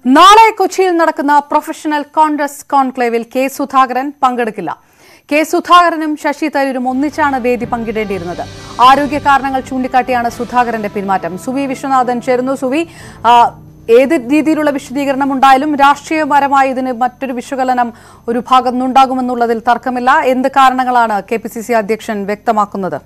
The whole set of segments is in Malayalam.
നാളെ കൊച്ചിയിൽ നടക്കുന്ന പ്രൊഫഷണൽ കോൺഗ്രസ് കോൺക്ലേവിൽ കെ സുധാകരൻ പങ്കെടുക്കില്ല കെ സുധാകരനും ശശി തരൂരും ഒന്നിച്ചാണ് വേദി പങ്കിടേണ്ടിയിരുന്നത് ആരോഗ്യ കാരണങ്ങൾ ചൂണ്ടിക്കാട്ടിയാണ് സുധാകരന്റെ പിന്മാറ്റം സുവി വിശ്വനാഥൻ ചേരുന്നു സുവി ആ, ഏത് രീതിയിലുള്ള വിശദീകരണം ഉണ്ടായാലും രാഷ്ട്രീയപരമായി ഇതിന് മറ്റൊരു വിശകലനം ഒരു ഭാഗം നിന്നുണ്ടാകുമെന്നുള്ളതിൽ തർക്കമില്ല എന്ത് കാരണങ്ങളാണ് കെ പി സി സി അധ്യക്ഷൻ വ്യക്തമാക്കുന്നത്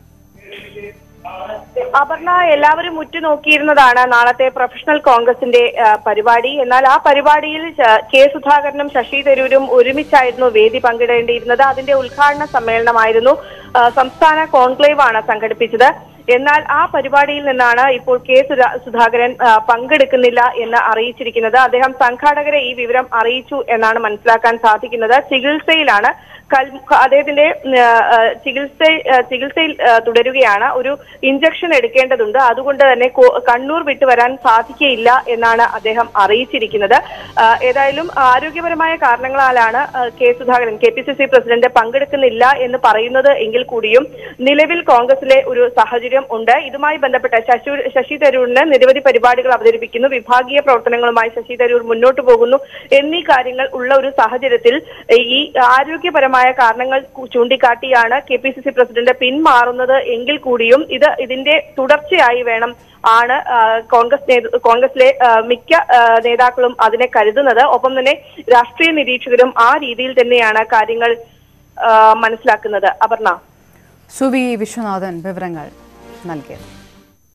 അപർണ എല്ലാവരും ഉറ്റുനോക്കിയിരുന്നതാണ് നാളത്തെ പ്രൊഫഷണൽ കോൺഗ്രസിന്റെ ആ, പരിപാടി എന്നാൽ ആ പരിപാടിയിൽ ശ- കെ സുധാകരനും ശശി തരൂരും ഒരുമിച്ചായിരുന്നു വേദി പങ്കിടേണ്ടിയിരുന്നത് അതിന്റെ ഉദ്ഘാടന സമ്മേളനമായിരുന്നു ആ, സംസ്ഥാന കോൺക്ലേവ് ആണ് സംഘടിപ്പിച്ചത് എന്നാൽ ആ പരിപാടിയിൽ നിന്നാണ് ഇപ്പോൾ കെ സുധാ- സുധാകരൻ ആ, പങ്കെടുക്കുന്നില്ല എന്ന് അറിയിച്ചിരിക്കുന്നത് അദ്ദേഹം സംഘാടകരെ ഈ വിവരം അറിയിച്ചു എന്നാണ് മനസ്സിലാക്കാൻ സാധിക്കുന്നത് ചികിത്സയിലാണ് കൽ- അദ്ദേഹത്തിന്റെ ഉം, ആ, ചികിത്സ ആ, ചികിത്സയിൽ ആ, തുടരുകയാണ് ഒരു ഇഞ്ചക്ഷൻ എടുക്കേണ്ടതുണ്ട് അതുകൊണ്ട് തന്നെ കോ- കണ്ണൂർ വിട്ടു വരാൻ സാധിക്കയില്ല എന്നാണ് അദ്ദേഹം അറിയിച്ചിരിക്കുന്നത് ആ, ഏതായാലും ആരോഗ്യപരമായ കാരണങ്ങളാലാണ് ആ, K Sudhakaran K P C C president പങ്കെടുക്കുന്നില്ല എന്ന് പറയുന്നത് എങ്കിൽ കൂടിയും നിലവിൽ കോൺഗ്രസിലെ ഒരു സാഹചര്യം ഉണ്ട് ഇതുമായി ബന്ധപ്പെട്ട ശശി ശശി തരൂരിന് നിരവധി പരിപാടികൾ അവതരിപ്പിക്കുന്നു വിഭാഗീയ പ്രവർത്തനങ്ങളുമായി ശശി തരൂർ മുന്നോട്ട് പോകുന്നു എന്നീ കാര്യങ്ങൾ ഉള്ള ഒരു സാഹചര്യത്തിൽ ഈ ആരോഗ്യപരമായ കാരണങ്ങൾ കു- ചൂണ്ടിക്കാട്ടിയാണ് K P C C president പിന്മാറുന്നത് എങ്കിൽ കൂടിയും ഇത് ഇതിന്റെ തുടർച്ചയായി വേണം ആണ് ആ, കോൺഗ്രസ് നേതൃ- കോൺഗ്രസിലെ ആ, മിക്ക ആ, നേതാക്കളും അതിനെ കരുതുന്നത് ഒപ്പം തന്നെ രാഷ്ട്രീയ നിരീക്ഷകരും ആ രീതിയിൽ തന്നെയാണ് കാര്യങ്ങൾ ആ, മനസ്സിലാക്കുന്നത് അപർണ സുവി വിശ്വനാഥൻ വിവരങ്ങൾ നൽകിയത്